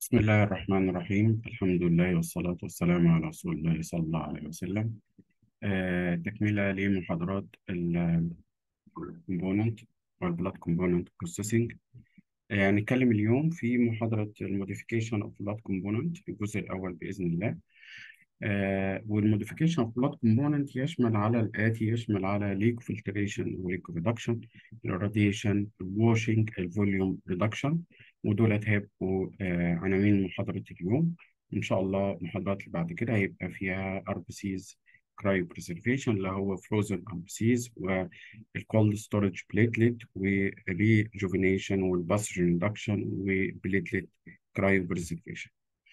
بسم الله الرحمن الرحيم الحمد لله والصلاة والسلام على رسول الله صلى الله عليه وسلم آه تكملة لمحاضرات الكومبوننت والبلاد كومبوننت بروسيسنج هنتكلم اليوم في محاضرة الموديفيكيشن اوف بلاد كومبوننت الجزء الأول بإذن الله آه والموديفيكيشن اوف بلاد كومبوننت يشمل على الآتي يشمل على ليك فلتريشن وليك ريدكشن الراديشن الواشنج الفوليوم ريدكشن ودولت هيبقوا آه عناوين محاضرة اليوم إن شاء الله المحاضرات اللي بعد كده هيبقى فيها ار بي سيز كرايو بريزرفيشن اللي هو فروزن ار بي سيز والكولد ستورج بليتلت وريجوفينيشن والباسجن ريدكشن وبليتلت كرايو بريزرفيشن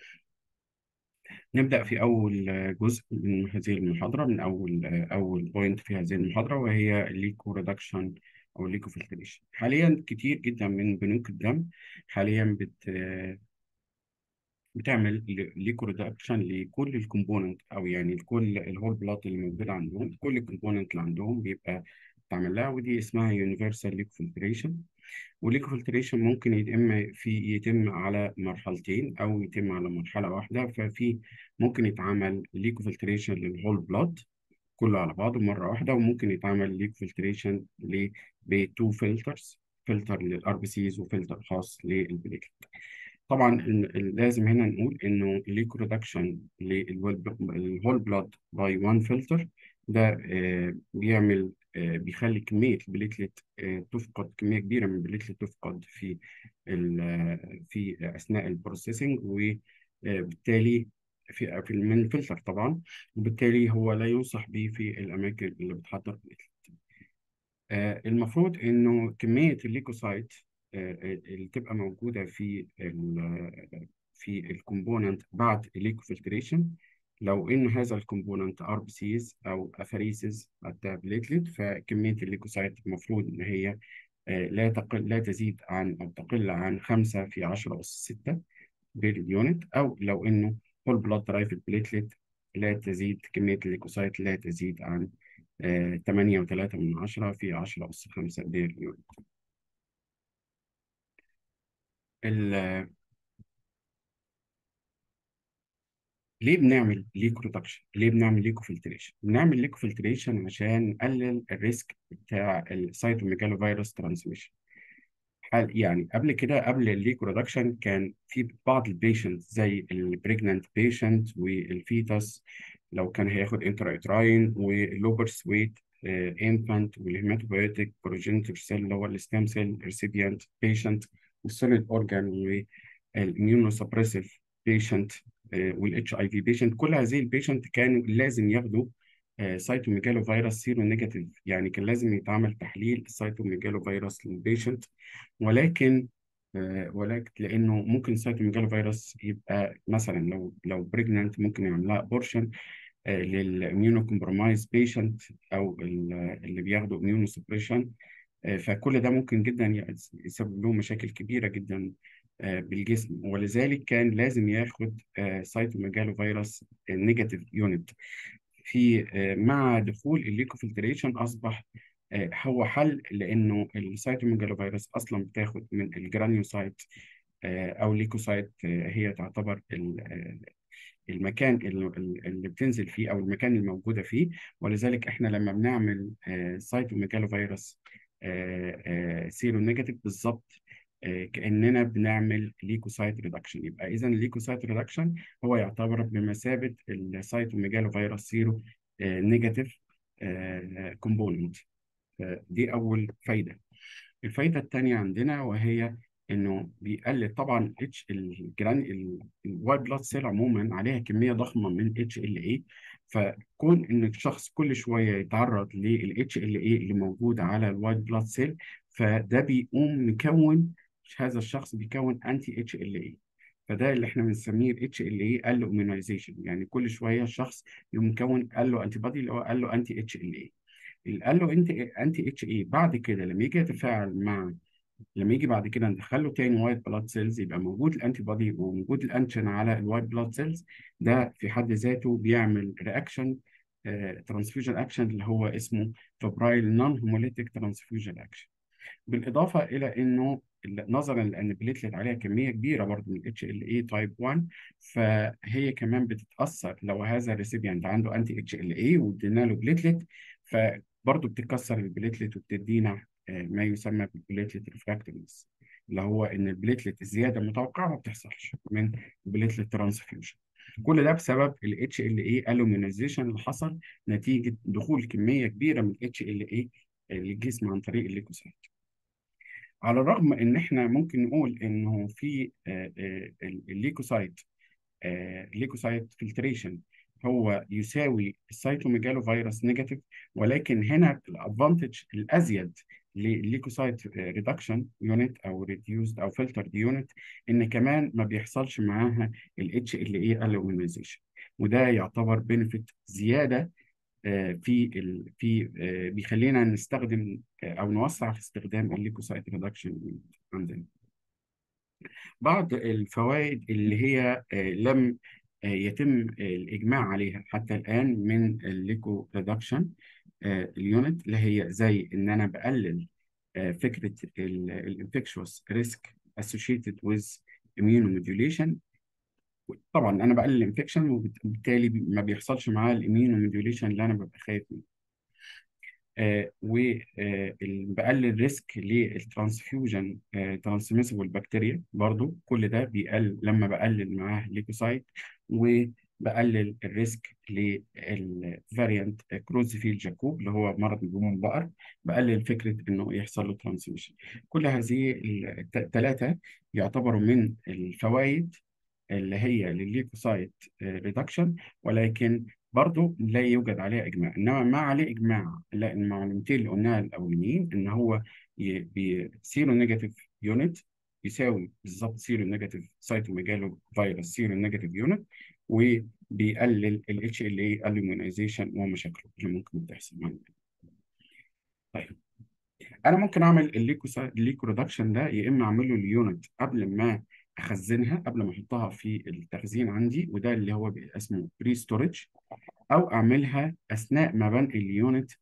نبدأ في أول جزء من هذه المحاضرة من أول أول بوينت في هذه المحاضرة وهي الليكو ريدكشن أو الليكو فلتريشن حاليا كتير جدا من بنوك الدم حاليا بت بتعمل ليكو ريدكشن لكل الكومبوننت أو يعني لكل الهول بلاد اللي موجود عندهم كل الكومبوننت اللي عندهم بيبقى تعمل لها ودي اسمها يونيفرسال ليكو فلتريشن والليكو فلتريشن ممكن يتم في يتم على مرحلتين او يتم على مرحله واحده ففي ممكن يتعمل ليكو فلتريشن للهول بلاد كله على بعضه مره واحده وممكن يتعمل ليكو فلتريشن بتو فلترز فلتر للار بي سيز وفلتر خاص للبليتلت طبعا لازم هنا نقول انه الليكو ريدكشن للهول بلاد باي 1 فلتر ده بيعمل بيخلي كمية البليتلت تفقد كمية كبيرة من البليتلت تفقد في في أثناء البروسيسنج وبالتالي في في من الفلتر طبعا وبالتالي هو لا ينصح به في الأماكن اللي بتحضر بليتلت المفروض إنه كمية الليكوسايت اللي تبقى موجودة في ال في الكومبوننت بعد الليكوفلتريشن لو ان هذا الكومبوننت ار بي سيز او افاريسز حتى بليتلت فكميه الليكوسايت المفروض ان هي لا تقل لا تزيد عن او تقل عن 5 في 10 اس 6 باليونت او لو انه هول بلاد درايف بليتلت لا تزيد كميه الليكوسايت لا تزيد عن 8 و3 من 10 في 10 اس 5 باليونت ليه بنعمل ليكو ريدكشن؟ ليه بنعمل ليكو فلتريشن؟ بنعمل ليكو فلتريشن عشان نقلل الريسك بتاع السيتوميجالو فيروس ترانسميشن. حال يعني قبل كده قبل الليكو ريدكشن كان في بعض البيشنت زي البريجنانت بيشنت والفيتس لو كان هياخد انترايتراين واللوبر سويت انفانت والهيماتوبيوتيك بروجينيتور سيل اللي هو الستام سيل ريسيبيانت بيشنت والسوليد اورجان والاميونوسبريسيف بيشنت والاتش اي في بيشنت كل هذه البيشنت كانوا لازم ياخدوا سايتوميجالو فيروس سيرو نيجاتيف يعني كان لازم يتعمل تحليل السايتوميجالو فيروس للبيشنت ولكن ولكن لانه ممكن سايتوميجالو فيروس يبقى مثلا لو لو بريجننت ممكن يعمل لها ابورشن للاميونو كومبرومايز بيشنت او اللي بياخدوا اميونو سبريشن فكل ده ممكن جدا يسبب له مشاكل كبيره جدا بالجسم ولذلك كان لازم ياخد سايتوميجالو فيروس نيجاتيف يونت في مع دخول الليكوفلتريشن اصبح هو حل لانه السايتوميجالو فيروس اصلا بتاخد من الجرانيوسايت او ليكوسايت هي تعتبر المكان اللي بتنزل فيه او المكان الموجوده فيه ولذلك احنا لما بنعمل سايتوميجالو فيروس سيرو نيجاتيف بالظبط كأننا بنعمل ليكوسايت ريدكشن يبقى إذا الليكوسايت ريدكشن هو يعتبر بمثابة السايتوميجالو فيروس سيرو نيجاتيف كومبوننت دي أول فايدة الفايدة الثانية عندنا وهي إنه بيقلل طبعا اتش الجران الوايت بلاد سيل عموما عليها كمية ضخمة من اتش ال اي فكون ان الشخص كل شويه يتعرض للاتش ال اي اللي موجود على الوايت بلاد سيل فده بيقوم مكون هذا الشخص بيكون انتي اتش ال اي فده اللي احنا بنسميه الاتش ال اي قال له اميونايزيشن يعني كل شويه الشخص يقوم مكون قال له انتي بادي اللي هو قال له انتي اتش ال اي اللي قال له انت انتي اتش اي بعد كده لما يجي يتفاعل مع لما يجي بعد كده ندخل له تاني وايت بلاد سيلز يبقى موجود الانتي بادي وموجود الانتيجين على الوايت بلاد سيلز ده في حد ذاته بيعمل رياكشن ترانسفيوجن اكشن اللي هو اسمه فبرايل نون هوموليتيك ترانسفيوجن اكشن بالاضافه الى انه نظرا لان البليتلت عليها كميه كبيره برضه من الاتش ال اي تايب 1 فهي كمان بتتاثر لو هذا الريسيبيانت عنده انتي اتش ال اي وادينا له بليتلت فبرضه بتتكسر البليتلت وبتدينا آه، ما يسمى بالبليتلت ريفراكتيفنس اللي هو ان البليتلت الزياده المتوقعه ما بتحصلش من البليتلت ترانسفيوجن كل ده بسبب ال HLA الومينيزيشن اللي حصل نتيجه دخول كميه كبيره من HLA للجسم عن طريق الليكوسايت على الرغم ان احنا ممكن نقول انه في آه، آه، الليكوسايت الليكوسايت فلتريشن هو يساوي السيتوميجالو فيروس نيجاتيف ولكن هنا الادفانتج الازيد للليكوسايت ريدكشن يونت او ريديوزد او فلترد يونت ان كمان ما بيحصلش معاها الاتش ال اي الومينيزيشن وده يعتبر بنفيت زياده آه، في ال... في آه، بيخلينا نستخدم آه، او نوسع في استخدام الليكوسايت ريدكشن عندنا بعض الفوائد اللي هي لم يتم الإجماع عليها حتى الآن من الليكو ريدكشن اليونت اللي هي زي إن أنا بقلل فكرة الانفكشوس ريسك associated with immunomodulation طبعا انا بقلل الانفكشن وبالتالي ما بيحصلش معاه الاميونوموديوليشن اللي انا ببقى خايف منه آه وبقلل ريسك للترانسفيوجن ترانسميسبل بكتيريا برضو كل ده بيقل لما بقلل معاه ليكوسايت وبقلل الريسك للفاريانت كروزفيل جاكوب اللي هو مرض نجوم البقر بقلل فكره انه يحصل له ترانسميشن كل هذه الثلاثه يعتبروا من الفوائد اللي هي للليكوسايت ريدكشن ولكن برضه لا يوجد عليها اجماع انما ما عليه اجماع لا المعلومتين اللي قلناها الاولانيين ان هو سيرو نيجاتيف يونت يساوي بالظبط سيرو نيجاتيف سايتوميجالو فيروس سيرو نيجاتيف يونت وبيقلل ال اتش ال اي اليومينايزيشن ومشاكله اللي ممكن تحصل معنا طيب انا ممكن اعمل الليكو الليكو ريدكشن ده يا اما اعمله اليونت قبل ما اخزنها قبل ما احطها في التخزين عندي وده اللي هو بيبقى اسمه بري ستورج او اعملها اثناء ما بنقل اليونت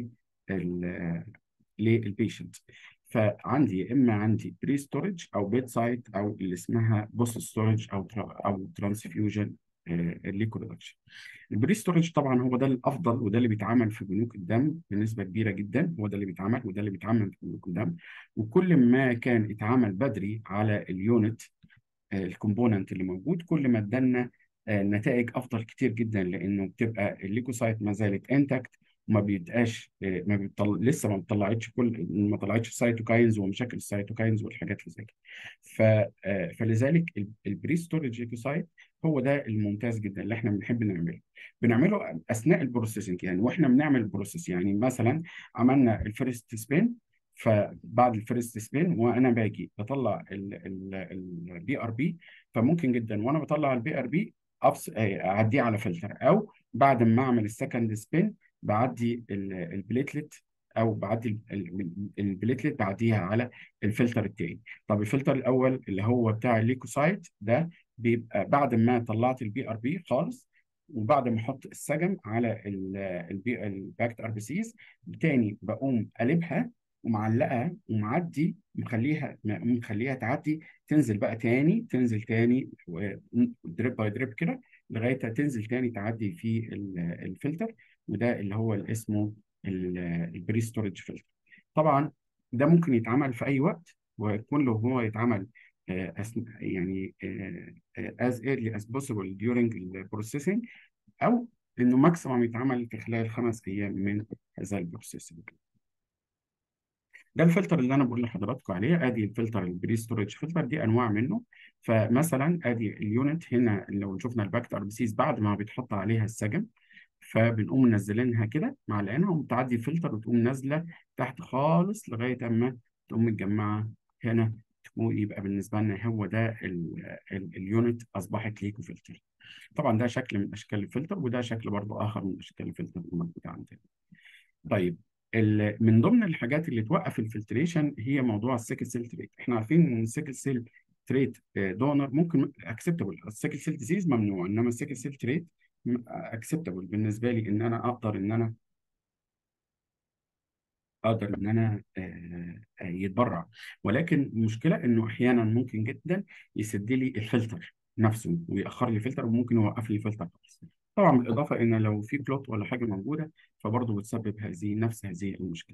لل للبيشنت فعندي يا اما عندي بري ستورج او بيت سايت او اللي اسمها بوست ستورج او او ترانسفيوجن ليكوريدكشن البري ستورج طبعا هو ده الافضل وده اللي بيتعمل في بنوك الدم بنسبه كبيره جدا هو ده اللي بيتعمل وده اللي بيتعمل في بنوك الدم وكل ما كان اتعمل بدري على اليونت الكومبوننت اللي موجود كل ما ادانا نتائج افضل كتير جدا لانه بتبقى الليكوسايت ما زالت انتكت وما بيبقاش ما بيطل... لسه ما طلعتش كل ما طلعتش سايتوكاينز ومشاكل السايتوكاينز والحاجات اللي زي كده ف... فلذلك البري ستورج ليكوسايت هو ده الممتاز جدا اللي احنا بنحب نعمله بنعمله اثناء البروسيسنج يعني واحنا بنعمل البروسيس يعني مثلا عملنا الفيرست سبين فبعد الفيرست سبين وانا باجي بطلع البي ار بي فممكن جدا وانا بطلع البي ار بي اعديه على فلتر او بعد ما اعمل السكند سبين بعدي البليتلت او بعدي البليتلت بعديها على الفلتر التاني طب الفلتر الاول اللي هو بتاع الليكوسايت ده بيبقى بعد ما طلعت البي ار بي خالص وبعد ما احط السجم على البي الباكت ار بي سيز تاني بقوم قلبها ومعلقها ومعدي مخليها مخليها تعدي تنزل بقى تاني تنزل تاني دريب باي دريب كده لغايه تنزل تاني تعدي في الفلتر وده اللي هو اللي اسمه البري ستورج فلتر طبعا ده ممكن يتعمل في اي وقت ويكون له هو يتعمل يعني as early as possible during the processing او انه ماكسيمم يتعمل في خلال خمس ايام من هذا البروسيسنج ده الفلتر اللي انا بقول لحضراتكم عليه ادي الفلتر البري ستورج فلتر دي انواع منه فمثلا ادي اليونت هنا لو شفنا الباكت ار بي سيز بعد ما بيتحط عليها السجم فبنقوم منزلينها كده معلقينها وتعدي الفلتر وتقوم نازله تحت خالص لغايه اما تقوم متجمعه هنا تكون يبقى بالنسبه لنا هو ده اليونت اصبحت ليكو فلتر طبعا ده شكل من اشكال الفلتر وده شكل برضه اخر من اشكال الفلتر الموجوده عندنا طيب من ضمن الحاجات اللي توقف الفلتريشن هي موضوع السيكل سيل تريت احنا عارفين ان السيكل سيل تريت دونر ممكن اكسبتبل السيكل سيل ديزيز ممنوع انما السيكل سيل تريت اكسبتبل بالنسبه لي ان انا اقدر ان انا اقدر ان انا آه، آه، يتبرع ولكن المشكله انه احيانا ممكن جدا يسد لي الفلتر نفسه ويأخر لي الفلتر وممكن يوقف لي الفلتر خالص طبعا بالاضافه ان لو في بلوت ولا حاجه موجوده فبرضه بتسبب هذه نفس هذه المشكله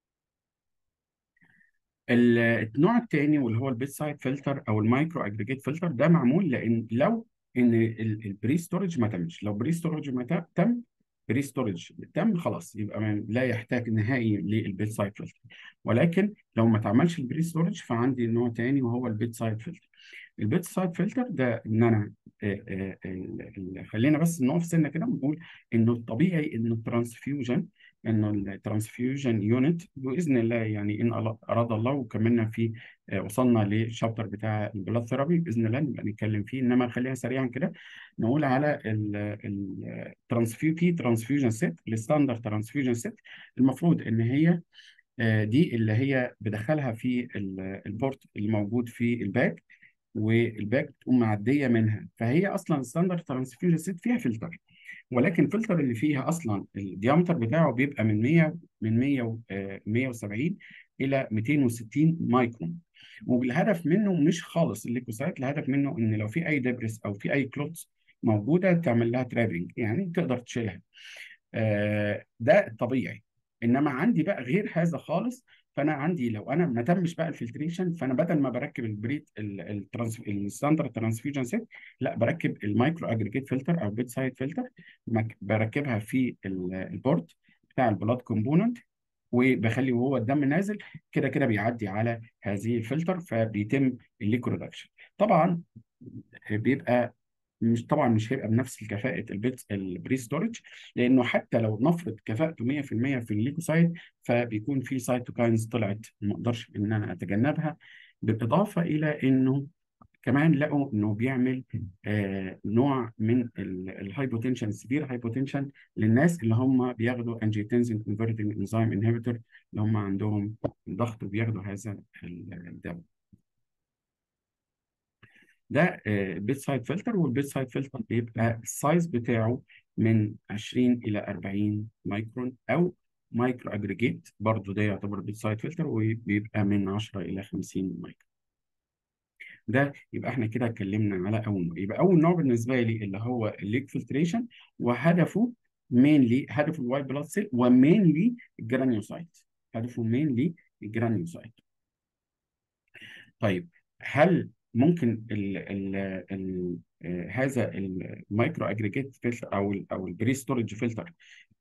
ال- النوع الثاني واللي هو البيت سايد فلتر او المايكرو اجريجيت فلتر ده معمول لان لو ان البري ستورج ما تمش لو بري ستورج ما ت- تم بري ستورج تم خلاص يبقى ما- لا يحتاج نهائي للبيت سايد فلتر ولكن لو ما تعملش البري ستورج فعندي نوع تاني وهو البيت سايد فلتر البيت سايد فلتر ده ان انا آه، آه، ال- ال- خلينا بس نقف سنه كده ونقول انه الطبيعي انه الترانسفيوجن انه الترانسفيوجن يونت باذن الله يعني ان الله- اراد الله وكملنا في آه، وصلنا للشابتر بتاع البلاد ثيرابي باذن الله نبقى نتكلم فيه انما خلينا سريعا كده نقول على الترانسفيو في ترانسفيوجن سيت الستاندرد ترانسفيوجن سيت المفروض ان هي آه، دي اللي هي بدخلها في ال- البورت اللي موجود في الباك والباك تقوم معديه منها فهي اصلا ستاندرد ترانسفيوجن سيت فيها فلتر ولكن الفلتر اللي فيها اصلا الديامتر بتاعه بيبقى من 100 من 100 و- آه، 170 الى 260 مايكرون والهدف منه مش خالص الليكوسايت الهدف منه ان لو في اي دبرس او في اي كلوتس موجوده تعمل لها ترابنج يعني تقدر تشيلها آه، ده طبيعي انما عندي بقى غير هذا خالص فانا عندي لو انا ما تمش بقى الفلتريشن فانا بدل ما بركب البريد الستاندرد ترانسفيوجن سيت لا بركب المايكرو اجريجيت فلتر او بيت سايد فلتر بركبها في ال- البورت بتاع البلاد كومبوننت وبخلي وهو الدم نازل كده كده بيعدي على هذه الفلتر فبيتم الليكو ريدكشن طبعا بيبقى مش طبعا مش هيبقى بنفس الكفاءة البيت البري ستورج لانه حتى لو نفرض كفاءته 100% في الليكوسايد فبيكون في سايتوكاينز طلعت ما اقدرش ان انا اتجنبها بالاضافه الى انه كمان لقوا انه بيعمل آه نوع من الهايبوتنشن سيفير هايبوتنشن للناس اللي هم بياخدوا انجيوتنسين كونفرتنج انزيم انهبيتور اللي هم عندهم ضغط وبياخدوا هذا الدواء ده بيت سايد فلتر والبيت سايد فلتر بيبقى السايز بتاعه من 20 الى 40 مايكرون او مايكرو اجريجيت برضه ده يعتبر بيت سايد فلتر وبيبقى من 10 الى 50 مايكرون ده يبقى احنا كده اتكلمنا على اول نوع يبقى اول نوع بالنسبه لي اللي هو الليك فلتريشن وهدفه مينلي هدفه الوايت بلاد سيل ومينلي الجرانيوسايت هدفه مينلي الجرانيوسايت طيب هل ممكن ال ال ال آه، هذا المايكرو اجريجيت فلتر او ال او البري ستورج فلتر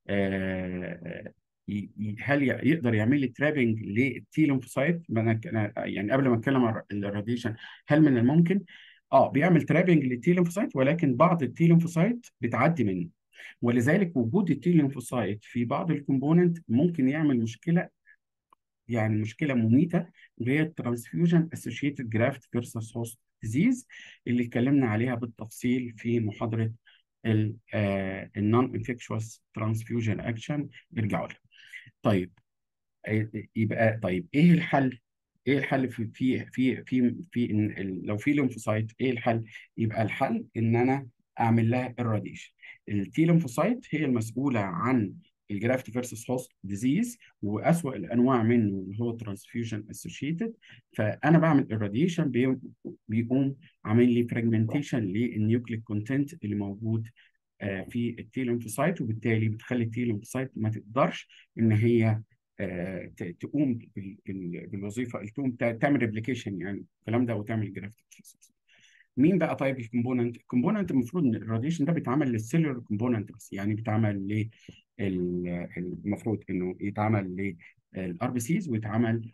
هل ي- يقدر يعمل لي ترابنج للتي ليمفوسايت ما انا أنا- يعني قبل ما اتكلم عن الراديشن هل من الممكن اه بيعمل ترابنج للتي ليمفوسايت ولكن بعض التي ليمفوسايت بتعدي منه ولذلك وجود التي ليمفوسايت في بعض الكومبوننت ممكن يعمل مشكله يعني مشكله مميته اللي هي الترانسفيوجن اسوشيتد جرافت فيرسس هوست ديزيز اللي اتكلمنا عليها بالتفصيل في محاضره النون انفكشوس ترانسفيوجن اكشن ارجعوا لها. طيب يبقى طيب ايه الحل؟ ايه الحل في في في في في إن ال- لو في ليمفوسايت ايه الحل؟ يبقى الحل ان انا اعمل لها الراديشن. التي ليمفوسايت هي المسؤوله عن الجرافت فيرسس هوست ديزيز واسوأ الانواع منه اللي هو ترانسفيوجن اسوشيتد فانا بعمل الراديشن بيقوم عامل لي فراجمنتيشن للنيوكليك كونتنت اللي موجود آه، في التي ليمفوسايت وبالتالي بتخلي التي ليمفوسايت ما تقدرش ان هي آه، ت- تقوم بال- بال- بالوظيفه تقوم تع- تعمل ريبليكيشن يعني الكلام ده وتعمل جرافت مين بقى طيب الكومبوننت؟ الكومبوننت المفروض ان الراديشن ده بيتعمل للسيلولر كومبوننت بس يعني بيتعمل ل المفروض انه يتعمل للار بي سيز ويتعمل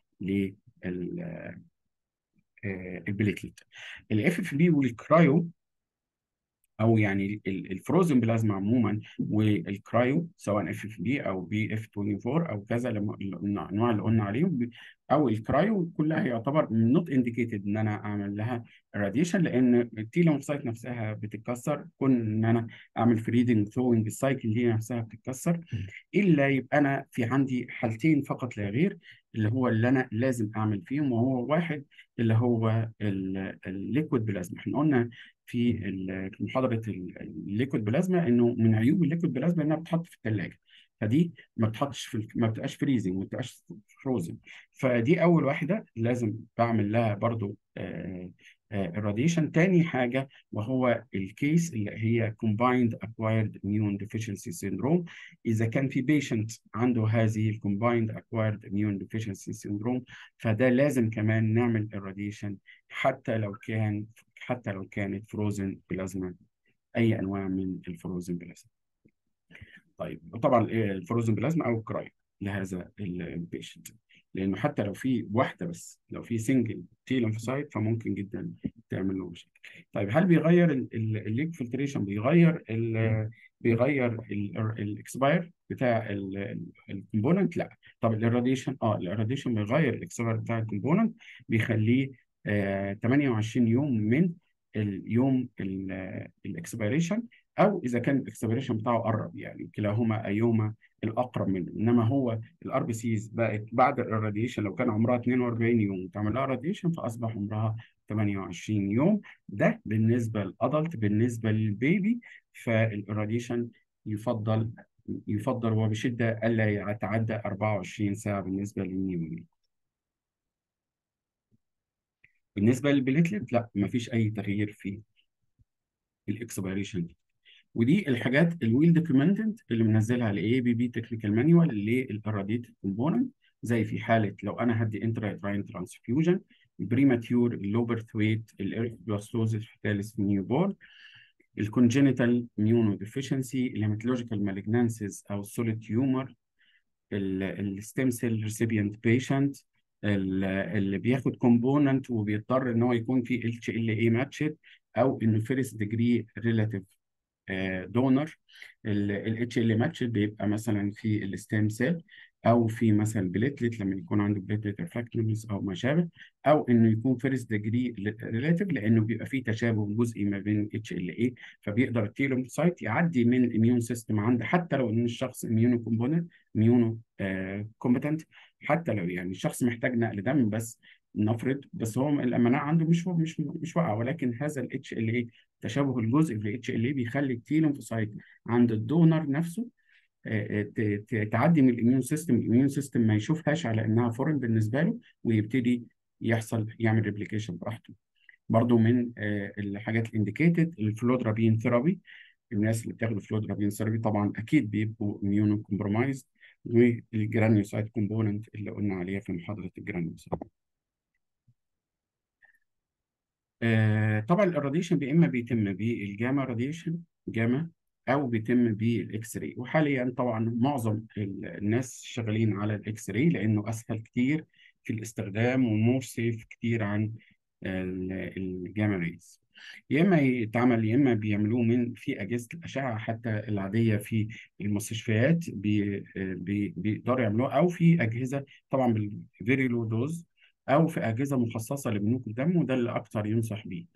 للبليتلت الاف اف بي والكرايو او يعني ال- الفروزن بلازما عموما والكرايو سواء اف اف بي او بي اف 24 او كذا لما- الانواع اللي قلنا عليهم ب- او الكرايو كلها يعتبر نوت انديكيتد ان انا اعمل لها راديشن لان التي ليمفوسايت نفسها بتتكسر كون ان انا اعمل فريدنج ثروينج السايكل دي نفسها بتتكسر الا يبقى انا في عندي حالتين فقط لا غير اللي هو اللي انا لازم اعمل فيهم وهو واحد اللي هو الليكويد بلازما احنا قلنا في ال- في محاضره ال- الليكويد بلازما انه من عيوب الليكويد بلازما انها بتتحط في الثلاجه فدي ما بتحطش في ال- ما بتبقاش فريزنج ما بتبقاش فروزن فدي اول واحده لازم بعمل لها برضو الراديشن تاني حاجه وهو الكيس اللي هي combined acquired immune deficiency syndrome اذا كان في بيشنت عنده هذه الكومبايند acquired immune deficiency syndrome فده لازم كمان نعمل الراديشن حتى لو كان حتى لو كانت فروزن بلازما اي انواع من الفروزن بلازما طيب طبعا الفروزن بلازما او الكرايو لهذا البيشنت لانه حتى لو في واحده بس لو في سنجل تي ليمفوسايت فممكن جدا تعمل له مشاكل طيب هل بيغير الليك فلتريشن بيغير ال بيغير الاكسباير بتاع الكومبوننت لا طب الراديشن اه الراديشن بيغير الاكسباير بتاع الكومبوننت بيخليه آه 28 يوم من اليوم الاكسبيريشن او اذا كان الاكسبيريشن بتاعه قرب يعني كلاهما ايهما الاقرب منه انما هو الار بي سيز بقت بعد الراديشن لو كان عمرها 42 يوم وتعمل لها راديشن فاصبح عمرها 28 يوم ده بالنسبه للادلت بالنسبه للبيبي فالراديشن يفضل يفضل وبشده الا يتعدى 24 ساعه بالنسبه للنيوني بالنسبه للبليتلت لا مفيش اي تغيير في الاكسبيريشن دي ودي الحاجات الويل دوكيومنتد اللي منزلها الاي بي بي تكنيكال مانيوال للاراديت كومبوننت زي في حاله لو انا هدي انترا تراين ترانسفيوجن البريماتيور اللو بيرث ويت الارثبلاستوزيس فيتاليس نيو بورن الكونجينيتال ميونو ديفيشنسي الهيماتولوجيكال مالجنانسيز او السوليد تيومر الستيم سيل ريسيبيانت بيشنت اللي بياخد كومبوننت وبيضطر ان هو يكون في اتش ال اي ماتشد او انه فيرست ديجري ريلاتيف دونر الاتش ال ماتش بيبقى مثلا في الستيم سيل او في مثلا بليتلت لما يكون عنده بليتلت ريفراكتوريز او ما شابه او انه يكون فيرست ديجري ريلاتيف لانه بيبقى في تشابه جزئي ما بين اتش ال اي فبيقدر التيلومسايت يعدي من الاميون سيستم عنده حتى لو ان الشخص اميونو كومبوننت اميونو كومبتنت حتى لو يعني الشخص محتاج نقل دم بس نفرض بس هو المناعه عنده مش مش مش واقعه ولكن هذا الاتش ال اي تشابه الجزء في الاتش ال اي بيخلي التيلومفوسايت عند الدونر نفسه تعدي من الاميون سيستم الاميون سيستم ما يشوفهاش على انها فورن بالنسبه له ويبتدي يحصل يعمل ريبليكيشن براحته برضو من الحاجات الانديكيتد الفلودرابين ثيرابي الناس اللي بتاخد فلودرابين ثيرابي طبعا اكيد بيبقوا اميونو كومبرومايزد والجرانيوسايت كومبوننت اللي قلنا عليها في محاضره الجرانيوسايت آه طبعا الراديشن يا اما بيتم بالجاما راديشن جاما او بيتم بالاكس راي وحاليا طبعا معظم الناس شغالين على الاكس راي لانه اسهل كتير في الاستخدام ومور سيف كتير عن الجاما ريز يا اما يتعمل يا اما بيعملوه من في اجهزه الاشعه حتى العاديه في المستشفيات بي بي بيقدروا يعملوها او في اجهزه طبعا بالفيري لو دوز او في اجهزه مخصصه لبنوك الدم وده اللي اكتر ينصح بيه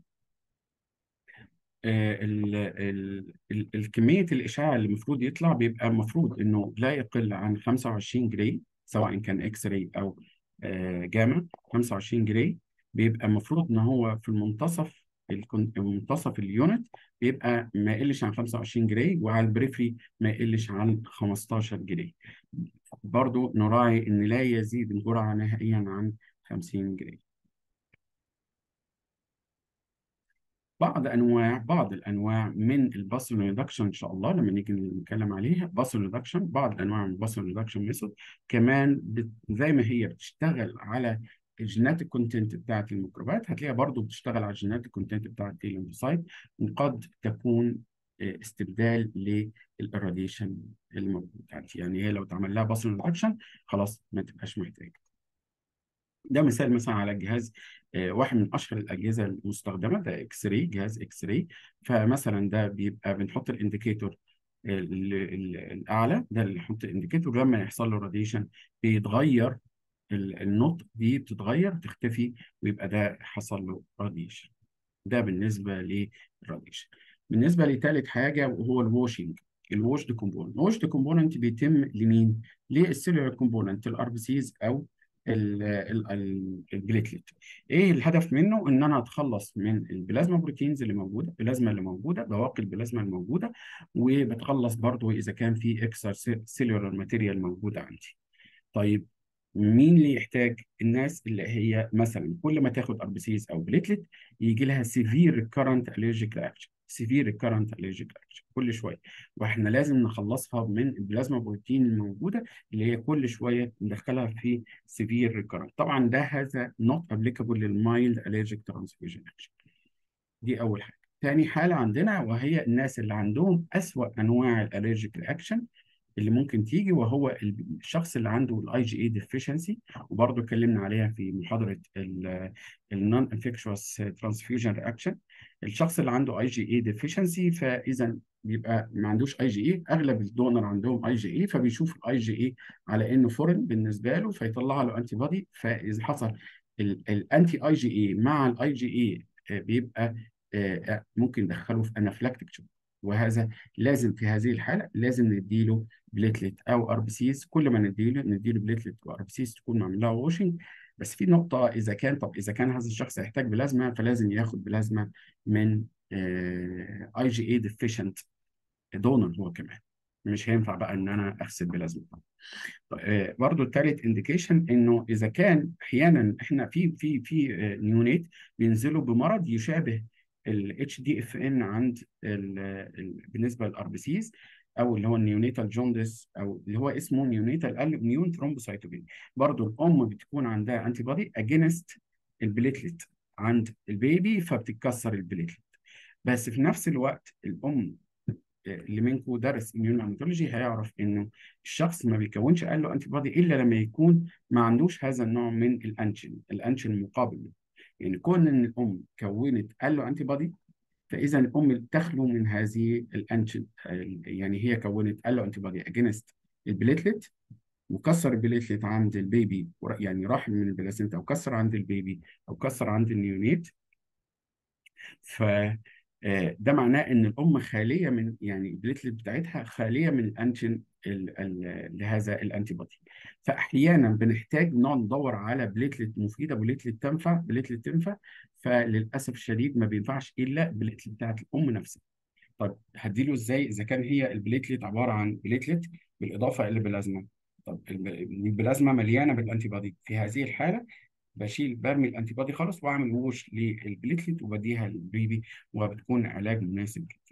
ال ال ال الكميه الاشعاع اللي المفروض يطلع بيبقى المفروض انه لا يقل عن 25 جري سواء كان اكس راي او جاما 25 جري بيبقى المفروض ان هو في المنتصف منتصف اليونت بيبقى ما يقلش عن 25 جري وعلى البريفري ما يقلش عن 15 جري برضو نراعي ان لا يزيد الجرعه نهائيا عن 50 جري بعض انواع بعض الانواع من الباسل ريدكشن ان شاء الله لما نيجي نتكلم عليها باسل ريدكشن بعض الانواع من الباسل ريدكشن ميثود كمان بت... زي ما هي بتشتغل على الجيناتيك كونتنت بتاعت الميكروبات هتلاقيها برضو بتشتغل على الجيناتيك كونتنت بتاعت التيليمفوسايت وقد تكون استبدال للإراديشن الموجود يعني هي لو اتعمل لها باسل ريدكشن خلاص ما تبقاش محتاجه ده مثال مثلا على جهاز واحد من اشهر الاجهزه المستخدمه ده اكس راي جهاز اكس راي فمثلا ده بيبقى بنحط الانديكيتور الاعلى ده اللي بنحط الانديكيتور لما يحصل له راديشن بيتغير النقط دي بتتغير تختفي ويبقى ده حصل له راديشن ده بالنسبه للراديشن بالنسبه لثالث حاجه وهو الواشنج الواشد كومبوننت الواشد كومبوننت بيتم لمين؟ للسيلولار كومبوننت الار بي سيز او ال- ال- ال- البليتلت ايه الهدف منه ان انا اتخلص من البلازما بروتينز اللي موجوده البلازما اللي موجوده بواقي البلازما الموجوده وبتخلص برضو اذا كان في اكسترا سيلولار ماتيريال موجوده عندي طيب مين اللي يحتاج الناس اللي هي مثلا كل ما تاخد اربسيز او بليتلت يجي لها سيفير ريكارنت الرجيك رياكشن سيفير ريكارنت الرجيك رياكشن كل شويه واحنا لازم نخلصها من البلازما بروتين الموجوده اللي هي كل شويه ندخلها في سيفير ريكارنت طبعا ده هذا نوت ابليكابل للمايلد الرجيك ترانسفيوجن اكشن دي اول حاجه تاني حاله عندنا وهي الناس اللي عندهم اسوأ انواع الالرجيك رياكشن اللي ممكن تيجي وهو الشخص اللي عنده الاي جي اي ديفيشنسي وبرضه اتكلمنا عليها في محاضره النون انفكشوس ترانسفيوجن رياكشن الشخص اللي عنده اي جي اي ديفيشنسي فاذا بيبقى ما عندوش اي جي اي اغلب الدونر عندهم اي جي اي فبيشوف الاي جي اي على انه فورن بالنسبه له فيطلع له انتي بودي فاذا حصل الانتي اي جي اي مع الاي جي اي بيبقى آه، ممكن يدخله في انافلاكتيك شوك وهذا لازم في هذه الحاله لازم نديله بليتلت او ار بي سيز كل ما نديله نديله بليتلت وار بي سيز تكون معمول لها واشنج بس في نقطه اذا كان طب اذا كان هذا الشخص يحتاج بلازما فلازم ياخد بلازما من اي جي اي ديفيشنت دونر هو كمان مش هينفع بقى ان انا اغسل بلازما آه، برضو الثالث انديكيشن انه اذا كان احيانا احنا في في في آه، نيونيت بينزلوا بمرض يشابه الاتش دي اف ان عند ال ال بالنسبه للار بي سيز او اللي هو النيونيتال جوندس او اللي هو اسمه نيونيتال اميون ثرومبوسايتوبين برضو الام بتكون عندها انتي بودي اجينست البليتلت عند البيبي فبتتكسر البليتلت بس في نفس الوقت الام اللي منكم درس اميونولوجي هيعرف انه الشخص ما بيكونش قال له انتي بودي الا لما يكون ما عندوش هذا النوع من الانشن الانشن المقابل له يعني كون ان الام كونت قال له انتي بودي فاذا الام تخلو من هذه الانشن يعني هي كونت قال له انتي بودي اجينست البليتلت وكسر البليتلت عند البيبي يعني راح من البلاسنتا او كسر عند البيبي او كسر عند النيونيت ف آه، ده معناه ان الام خاليه من يعني البليتلت بتاعتها خاليه من الانتين ال- ال- لهذا الانتي بودي فاحيانا بنحتاج نقعد ندور على بليتلت مفيده بليتلت تنفع بليتلت تنفع فللاسف الشديد ما بينفعش الا البليتلت بتاعت الام نفسها طب هديله ازاي اذا كان هي البليتلت عباره عن بليتلت بالاضافه الى بلازما طب الب- البلازما مليانه بالانتي بودي في هذه الحاله بشيل برمي الانتي بودي خالص واعمل ووش للبليتلت وبديها للبيبي وبتكون علاج مناسب جدا.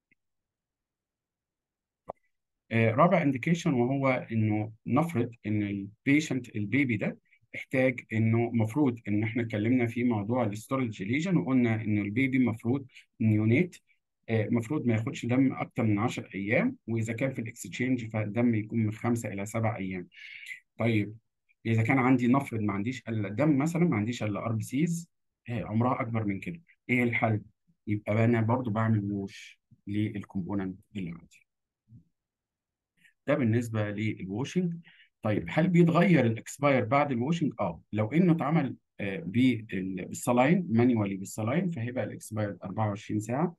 آه، رابع انديكيشن وهو انه نفرض ان البيشنت البيبي ده احتاج انه مفروض ان احنا اتكلمنا في موضوع الاستورج ليجن وقلنا ان البيبي مفروض نيونيت المفروض ما ياخدش دم اكتر من 10 ايام واذا كان في الاكستشينج فالدم يكون من 5 الى 7 ايام طيب اذا كان عندي نفرض ما عنديش الا دم مثلا ما عنديش الا ار بي سيز عمرها اكبر من كده ايه الحل يبقى انا برضو بعمل ووش للكومبوننت اللي عندي ده بالنسبه للواشنج طيب هل بيتغير الاكسباير بعد الواشنج اه لو انه اتعمل آه، بال- بالصلاين مانيوالي بالصلاين فهيبقى الاكسباير 24 ساعه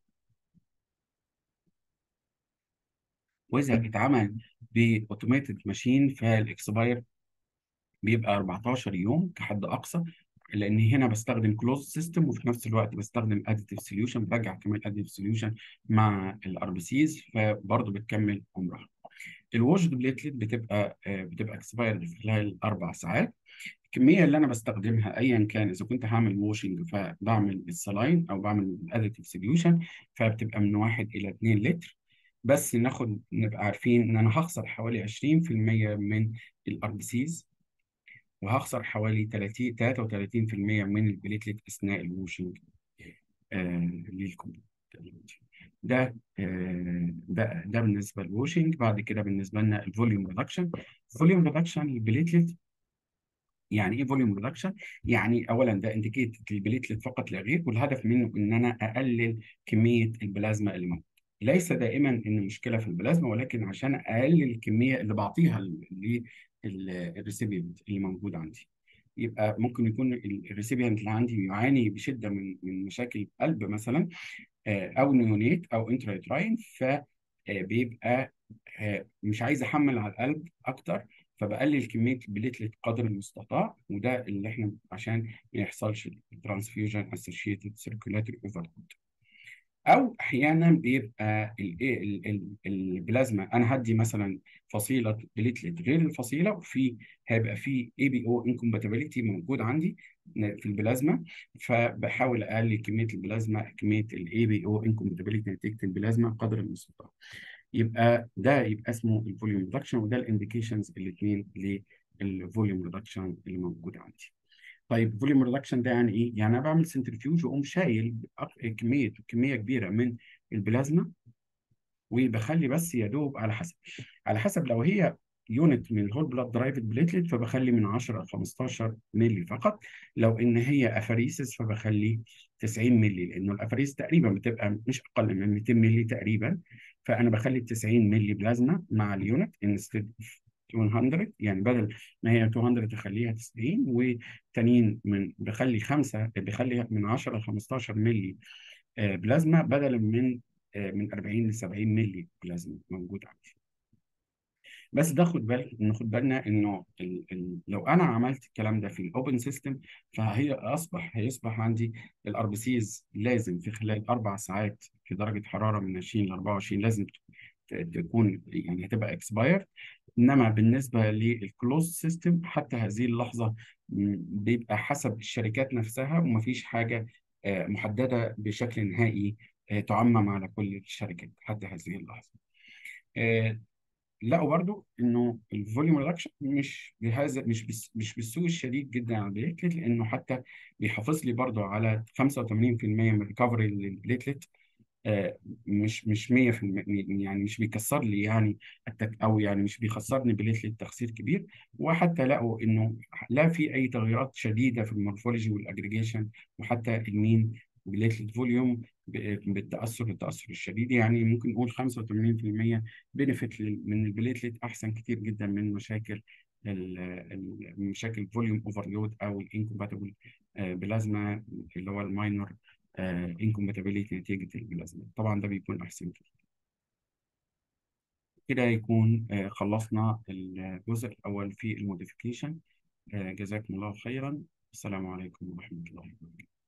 واذا اتعمل باوتوميتد ماشين فالاكسباير بيبقى 14 يوم كحد اقصى لان هنا بستخدم كلوز سيستم وفي نفس الوقت بستخدم اديتيف سوليوشن برجع كمان اديتيف سوليوشن مع الار بي سيز فبرضه بتكمل عمرها الوجد بليتلت بتبقى آه، بتبقى اكسبايرد في خلال اربع ساعات الكميه اللي انا بستخدمها ايا كان اذا كنت هعمل ووشنج فبعمل السلاين او بعمل الاديتيف سوليوشن فبتبقى من 1 الى 2 لتر بس ناخد نبقى عارفين ان انا هخسر حوالي 20% من الار بي سيز وهخسر حوالي 30 33% من البليتلت اثناء الووشنج آه للكمبيوتر ده آه ده ده بالنسبه للووشنج بعد كده بالنسبه لنا الفوليوم ريدكشن الفوليوم ريدكشن البليتلت يعني ايه فوليوم ريدكشن؟ يعني اولا ده انديكيت البليتلت فقط لا غير والهدف منه ان انا اقلل كميه البلازما اللي موجوده. ليس دائما ان مشكله في البلازما ولكن عشان اقلل الكميه اللي بعطيها للريسيبيانت اللي موجود عندي. يبقى ممكن يكون الريسيبيانت اللي عندي يعاني بشده من من مشاكل قلب مثلا آه، او نيونيت او انترايتراين فبيبقى مش عايز احمل على القلب اكتر فبقلل كميه البليتلت قدر المستطاع وده اللي احنا عشان ما يحصلش الترانسفيوجن اسوشيتد سيركولاتوري اوفرلود او احيانا بيبقى الايه ال- ال- البلازما انا هدي مثلا فصيله بليتلت غير الفصيله وفي هيبقى في اي بي او انكومباتيبيليتي موجود عندي في البلازما فبحاول اقلل كميه البلازما كميه الاي بي او انكومباتيبيليتي نتيجه البلازما قدر المستطاع يبقى ده يبقى اسمه الفوليوم ريدكشن وده الانديكيشنز الاثنين للفوليوم ريدكشن اللي موجود عندي طيب فوليوم ريدكشن ده يعني ايه؟ يعني انا بعمل سنترفيوج واقوم شايل أق- كميه كميه كبيره من البلازما وبخلي بس يا دوب على حسب على حسب لو هي يونت من الهول بلاد درايفد بليتلت فبخلي من 10 ل 15 مللي فقط لو ان هي افاريسس فبخلي 90 مللي لانه الافاريس تقريبا بتبقى مش اقل من 200 مللي تقريبا فانا بخلي 90 مللي بلازما مع اليونت انستد 200 يعني بدل ما هي 200 اخليها 90 والتانيين من بخلي خمسه بخلي من 10 ل 15 مللي آه، بلازما بدلا من آه، من 40 ل 70 مللي بلازما موجود عندي بس ده خد بالك ناخد بالنا انه ال ال لو انا عملت الكلام ده في الاوبن سيستم فهي اصبح هيصبح عندي الار بي سيز لازم في خلال اربع ساعات في درجه حراره من 20 ل 24 لازم ت- تكون يعني هتبقى اكسباير انما بالنسبه للكلوز سيستم حتى هذه اللحظه م، بيبقى حسب الشركات نفسها ومفيش حاجه آه، محدده بشكل نهائي آه، تعمم على كل الشركات حتى هذه اللحظه آه، لقوا برضو انه الفوليوم ريدكشن مش بهذا مش بس مش بالسوء الشديد جدا على البليتلت لانه حتى بيحافظ لي برضو على 85% من ريكفري للبليتلت آه، مش مش 100% يعني مش بيكسر لي يعني التك او يعني مش بيخسرني بليتلت تخسير كبير وحتى لقوا انه لا في اي تغيرات شديده في المورفولوجي والاجريجيشن وحتى المين بليتلت فوليوم بالتاثر التاثر الشديد يعني ممكن نقول 85% بنفيت من البليتلت احسن كتير جدا من مشاكل ال- ال- مشاكل فوليوم اوفرلود او الانكومباتبل بلازما اللي هو الماينور انكومباتيبيليتي نتيجة البلازما طبعا ده بيكون أحسن كتير كده يكون آه، خلصنا الجزء الأول في الموديفيكيشن جزاكم الله خيرا السلام عليكم ورحمة الله وبركاته